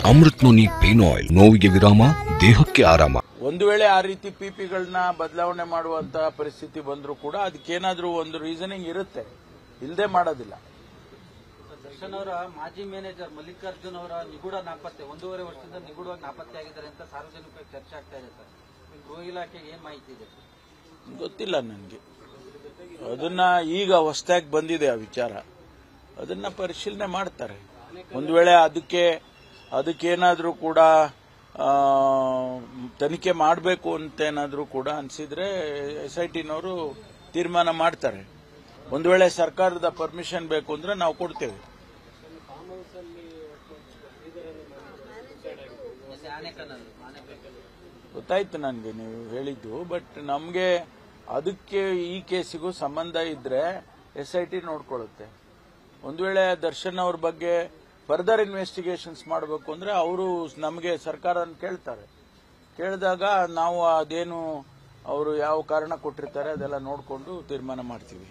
Amrit Noni pain oil ನೋವಿಗೆ ವಿರಾಮ ದೇಹಕ್ಕೆ ಆರಾಮ ಒಂದು ವೇಳೆ ಆ ರೀತಿ ಪಿಪಿಗಳನ್ನ ಬದಲಾವಣೆ ಮಾಡುವಂತಹ ಪರಿಸ್ಥಿತಿ ಬಂದರೂ ಕೂಡ ಅದಕ್ಕೇನಾದ್ರೂ ಒಂದು ರೀಸನಿಂಗ್ ಇರುತ್ತೆ ಇಲ್ಲದೆ ಮಾಡೋದಿಲ್ಲ ದರ್ಶನ್ ಅವರ ಮಾಜಿ ಮ್ಯಾನೇಜರ್ ಮಲ್ಲಿಕಾರ್ಜುನ್ ಅವರ ನಿಗೂಢ ನಾಪತ್ತೆ ಒಂದೂವರೆ ವರ್ಷದಿಂದ ನಿಗೂಢವಾಗಿ ನಾಪತ್ತೆ ಆಗಿದ್ದಾರೆ ಅಂತ ಸಾರ್ವಜನಿಕವಾಗಿ ಚರ್ಚೆ ಆಗ್ತಾ ಇದೆ ಸರ್ ನಿಮ್ ಗೃಹ ಇಲಾಖೆಗೆ ಏನ್ ಮಾಹಿತಿ ಇದೆ ಗೊತ್ತಿಲ್ಲ ನನಗೆ ಅದನ್ನ ಈಗ ಹೊಸದಾಗಿ ಬಂದಿದೆ ಆ ವಿಚಾರ ಅದನ್ನ ಪರಿಶೀಲನೆ ಮಾಡ್ತಾರೆ ಒಂದು ವೇಳೆ ಅದಕ್ಕೆ ಅದಕ್ಕೇನಾದ್ರೂ ಕೂಡ ಆ, ತನಿಖೆ ಮಾಡಬೇಕು ಅಂತ ಏನಾದ್ರೂ ಕೂಡ ಅನ್ಸಿದ್ರೆ ಎಸ್ ಐ ಟಿನವರು ತೀರ್ಮಾನ ಮಾಡ್ತಾರೆ ಒಂದು ವೇಳೆ ಸರ್ಕಾರದ ಪರ್ಮಿಷನ್ ಬೇಕು ಅಂದ್ರೆ ನಾವು ಕೊಡ್ತೇವೆ ಎಸ್ ಆನೆಕಲ್ನಲ್ಲಿ ಆನೆಕಲ್ ಗೊತ್ತಾಯ್ತು ನನಗೆ ನೀವು ಹೇಳಿದ್ದು ಬಟ್ ನಮಗೆ ಅದಕ್ಕೆ ಈ ಕೇಸಿಗೂ ಸಂಬಂಧ ಇದ್ರೆ ಎಸ್ ಐ ಟಿ ನೋಡ್ಕೊಳ್ಳುತ್ತೆ ಒಂದು ವೇಳೆ ದರ್ಶನ್ ಅವ್ರ ಬಗ್ಗೆ ಫರ್ದರ್ ಇನ್ವೆಸ್ಟಿಗೇಷನ್ಸ್ ಮಾಡಬೇಕು ಅಂದ್ರೆ ಅವರು ನಮಗೆ ಸರ್ಕಾರ ಕೇಳ್ತಾರೆ ಕೇಳಿದಾಗ ನಾವು ಅದೇನು ಅವರು ಯಾವ ಕಾರಣ ಕೊಟ್ಟಿರ್ತಾರೆ ಅದೆಲ್ಲ ನೋಡಿಕೊಂಡು ತೀರ್ಮಾನ ಮಾಡ್ತೀವಿ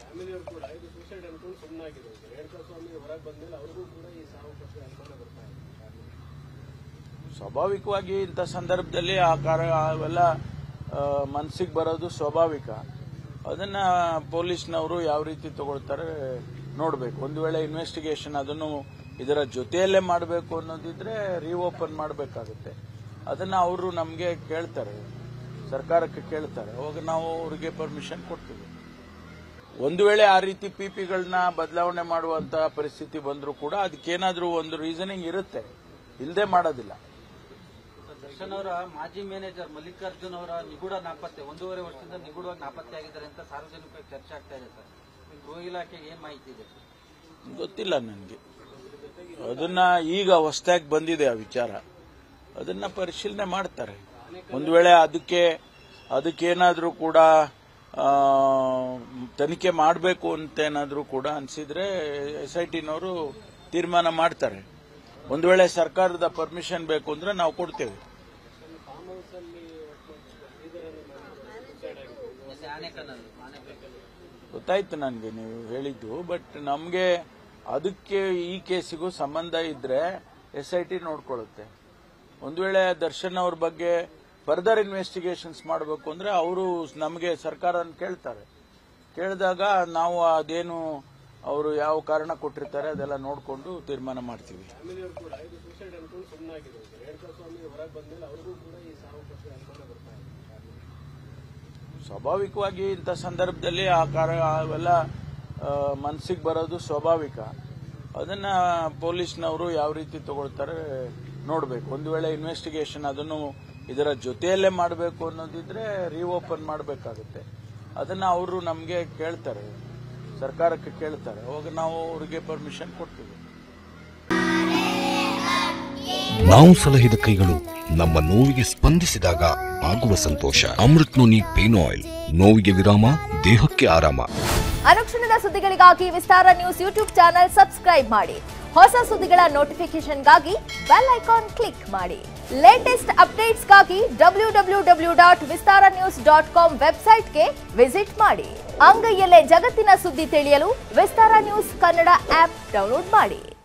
ಸ್ವಾಭಾವಿಕವಾಗಿ ಇಂಥ ಸಂದರ್ಭದಲ್ಲಿ ಆ ಕಾರ ಅವೆಲ್ಲ ಮನಸ್ಸಿಗೆ ಬರೋದು ಸ್ವಾಭಾವಿಕ ಅದನ್ನ ಪೊಲೀಸ್ನವರು ಯಾವ ರೀತಿ ತಗೊಳ್ತಾರೆ ನೋಡಬೇಕು ಒಂದು ವೇಳೆ ಇನ್ವೆಸ್ಟಿಗೇಷನ್ ಅದನ್ನು ಇದರ ಜೊತೆಯಲ್ಲೇ ಮಾಡಬೇಕು ಅನ್ನೋದಿದ್ರೆ ರೀಓಪನ್ ಮಾಡಬೇಕಾಗುತ್ತೆ ಅದನ್ನ ಅವರು ನಮಗೆ ಕೇಳ್ತಾರೆ ಸರ್ಕಾರಕ್ಕೆ ಕೇಳ್ತಾರೆ ಅವಾಗ ನಾವು ಅವರಿಗೆ ಪರ್ಮಿಷನ್ ಕೊಡ್ತೀವಿ ಒಂದು ವೇಳೆ ಆ ರೀತಿ ಪಿಪಿಗಳನ್ನ ಬದಲಾವಣೆ ಮಾಡುವಂತಹ ಪರಿಸ್ಥಿತಿ ಬಂದರೂ ಕೂಡ ಅದಕ್ಕೇನಾದ್ರೂ ಒಂದು ರೀಸನಿಂಗ್ ಇರುತ್ತೆ ಇಲ್ಲದೆ ಮಾಡೋದಿಲ್ಲ ದರ್ಶನ್ ಅವರ ಮಾಜಿ ಮ್ಯಾನೇಜರ್ ಮಲ್ಲಿಕಾರ್ಜುನ್ ಅವರ ನಿಗೂಢ ನಾಪತ್ತೆ ಒಂದೂವರೆ ವರ್ಷದಿಂದ ನಿಗೂಢವಾಗಿ ನಾಪತ್ತೆ ಆಗಿದ್ದಾರೆ ಅಂತ ಸಾರ್ವಜನಿಕವಾಗಿ ಚರ್ಚೆ ಆಗ್ತಾ ಇದೆ ಸರ್ ನಿಮ್ ಗೃಹ ಇಲಾಖೆಗೆ ಏನ್ ಮಾಹಿತಿ ಇದೆ ಗೊತ್ತಿಲ್ಲ ನನಗೆ ಅದನ್ನ ಈಗ ಹೊಸದಾಗಿ ಬಂದಿದೆ ಆ ವಿಚಾರ ಅದನ್ನ ಪರಿಶೀಲನೆ ಮಾಡ್ತಾರೆ ಒಂದು ವೇಳೆ ಅದಕ್ಕೆ ಅದಕ್ಕೇನಾದ್ರೂ ಕೂಡ ಆ, ತನಿಖೆ ಮಾಡಬೇಕು ಅಂತ ಏನಾದ್ರೂ ಕೂಡ ಅನ್ಸಿದ್ರೆ ಎಸ್ ಐ ಟಿನವರು ತೀರ್ಮಾನ ಮಾಡ್ತಾರೆ ಒಂದು ವೇಳೆ ಸರ್ಕಾರದ ಪರ್ಮಿಷನ್ ಬೇಕು ಅಂದ್ರೆ ನಾವು ಕೊಡ್ತೇವೆ ಎಸ್ ಆನೆಕಲ್ನಲ್ಲಿ ಆನೆಕಲ್ ಗೊತ್ತಾಯ್ತು ನನಗೆ ನೀವು ಹೇಳಿದ್ದು ಬಟ್ ನಮಗೆ ಅದಕ್ಕೆ ಈ ಕೇಸಿಗೂ ಸಂಬಂಧ ಇದ್ರೆ ಎಸ್ ಐ ಟಿ ನೋಡ್ಕೊಳ್ಳುತ್ತೆ ಒಂದು ವೇಳೆ ದರ್ಶನ್ ಅವ್ರ ಬಗ್ಗೆ ಫರ್ದರ್ ಇನ್ವೆಸ್ಟಿಗೇಷನ್ಸ್ ಮಾಡಬೇಕು ಅಂದ್ರೆ ಅವರು ನಮಗೆ ಸರ್ಕಾರ ಕೇಳ್ತಾರೆ ಕೇಳಿದಾಗ ನಾವು ಅದೇನು ಅವರು ಯಾವ ಕಾರಣ ಕೊಟ್ಟಿರ್ತಾರೆ ಅದೆಲ್ಲ ನೋಡಿಕೊಂಡು ತೀರ್ಮಾನ ಮಾಡ್ತೀವಿ ಸ್ವಾಭಾವಿಕವಾಗಿ ಇಂಥ ಸಂದರ್ಭದಲ್ಲಿ ಆ ಕಾರ ಅವೆಲ್ಲ ಮನಸ್ಸಿಗೆ ಬರೋದು ಸ್ವಾಭಾವಿಕ ಅದನ್ನ ಪೊಲೀಸ್ನವರು ಯಾವ ರೀತಿ ತಗೊಳ್ತಾರೆ ನೋಡಬೇಕು ಒಂದು ವೇಳೆ ಇನ್ವೆಸ್ಟಿಗೇಷನ್ ಅದನ್ನು ಇದರ ಜೊತೆಯಲ್ಲೇ ಮಾಡಬೇಕು ಅನ್ನೋದಿದ್ರೆ ರೀಓಪನ್ ಮಾಡಬೇಕಾಗುತ್ತೆ ಅದನ್ನ ಅವರು ನಮಗೆ ಕೇಳ್ತಾರೆ ಸರ್ಕಾರಕ್ಕೆ ಕೇಳ್ತಾರೆ ಅವಾಗ ನಾವು ಅವರಿಗೆ ಪರ್ಮಿಷನ್ ಕೊಡ್ತೀವಿ ನಾವು ಸಲಹಿದ ಕೈಗಳು ನಮ್ಮ ನೋವಿಗೆ ಸ್ಪಂದಿಸಿದಾಗ ಆಗುವ ಸಂತೋಷ ಅಮೃತ್ ನೋನಿ ಪೇನ್ ಆಯಿಲ್ ನೋವಿಗೆ ವಿರಾಮ ದೇಹಕ್ಕೆ ಆರಾಮ ಅನುಕ್ಷಣದ ಸುದ್ದಿಗಳಿಗಾಗಿ Vistara news YouTube channel subscribe ಮಾಡಿ ಹೊಸ ಸುದ್ದಿಗಳ ನೋಟಿಫಿಕೇಶನ್ಗಾಗಿ ಬೆಲ್ ಐಕಾನ್ ಕ್ಲಿಕ್ ಮಾಡಿ ಲೇಟೆಸ್ಟ್ ಅಪ್ಡೇಟ್ಸ್ಗಾಗಿ W W W dot Vistara news dot com ವೆಬ್ಸೈಟ್ಗೆ ವಿಸಿಟ್ ಮಾಡಿ ಅಂಗೈಯಲ್ಲೇ ಜಗತ್ತಿನ ಸುದ್ದಿ ತಿಳಿಯಲು Vistara news Kannada app download ಮಾಡಿ